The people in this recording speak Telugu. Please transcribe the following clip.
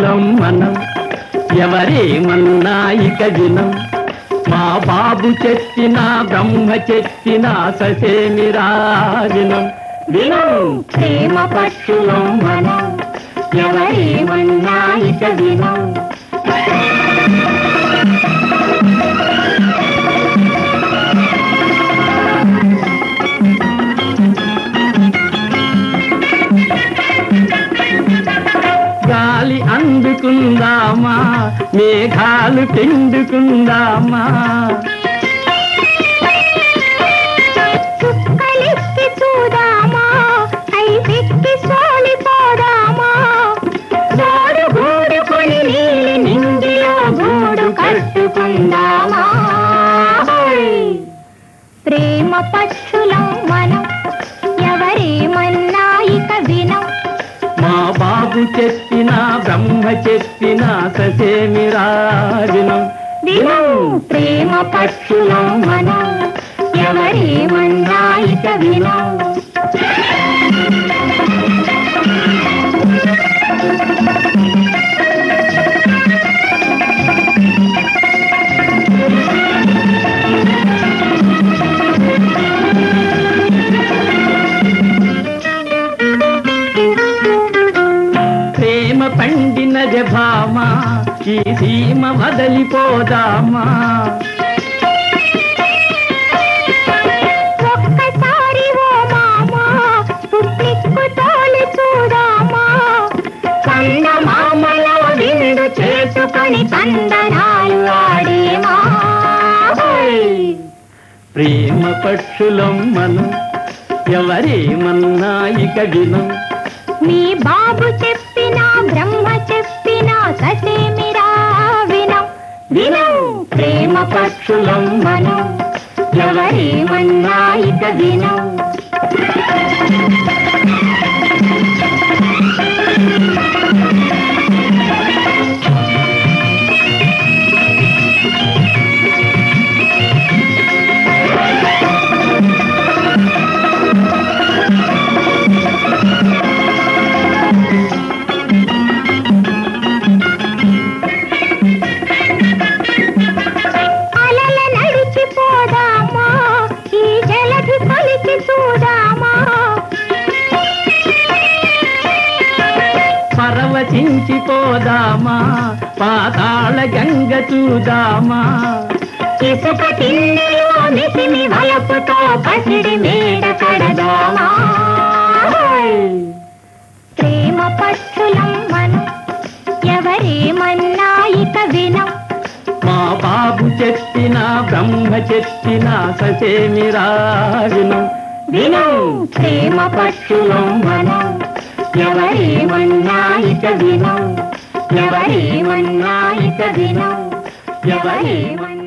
పక్షులం మనం ఎవరేమన్నా ఇక వినం మా బాబు చెప్పిన బ్రహ్మ చెప్పిన ససేమిరా వినం వినం ప్రేమ పక్షులం మనం ఎవరేమన్నా ఇక వినం గాలి అందుకుందామా మేఘాలు పిండుకుందామా చుక్కలెక్కి చూదామా ఐదెక్కి సోలిపోదామా గోడు గూడుకొని నీలి నింగిలో గూడు కట్టుకుందామా ప్రేమ పక్షులం మనం ఎవరేమన్నా ఇక వినం మా బాబు చెప్పిన బ్రహ్మ చెప్పిన ససేమిరా వినం వినం ప్రేమ పక్షులం మనం ఎవరేమన్నా ఇక వినం ప్రేమ పండినది భామా ఈ సీమ వదలిపోదామా ఒక్కసారి ఓ మామా పుట్టిక్కు తోలి చూడామా చందమామలో విందు చేసుకొని చందనాలు ఆడేమా ప్రేమ పక్షులం మనం ఎవరేమన్నా ఇక వినం మీ బాబు చెప్పిన బ్రహ్మ చెప్పిన ససేమిరా వినం వినం ప్రేమ పక్షులం మనం ఎవరేమన్నా ఇక వినం అలల నడిచిపోదామా ఈ జలధి కొలిచి చూడామా పరవశించిపోదామా పాతాళ గంగ చూదామా ఇసుక తిన్నెలో మిసిమి వలపుతో పసిడి మేడ కడదామా ప్రేమ పక్షులం మనం ఎవరేమన్నా ఇక వినం మా బాబు చెప్పిన బ్రహ్మ చెప్పిన ససేమిరా వినం వినం ప్రేమ పక్షులం మనం ఎవరేమన్నా ఇక వినం ఎవరేమన్నా ఇక వినం ఎవరేమన్నా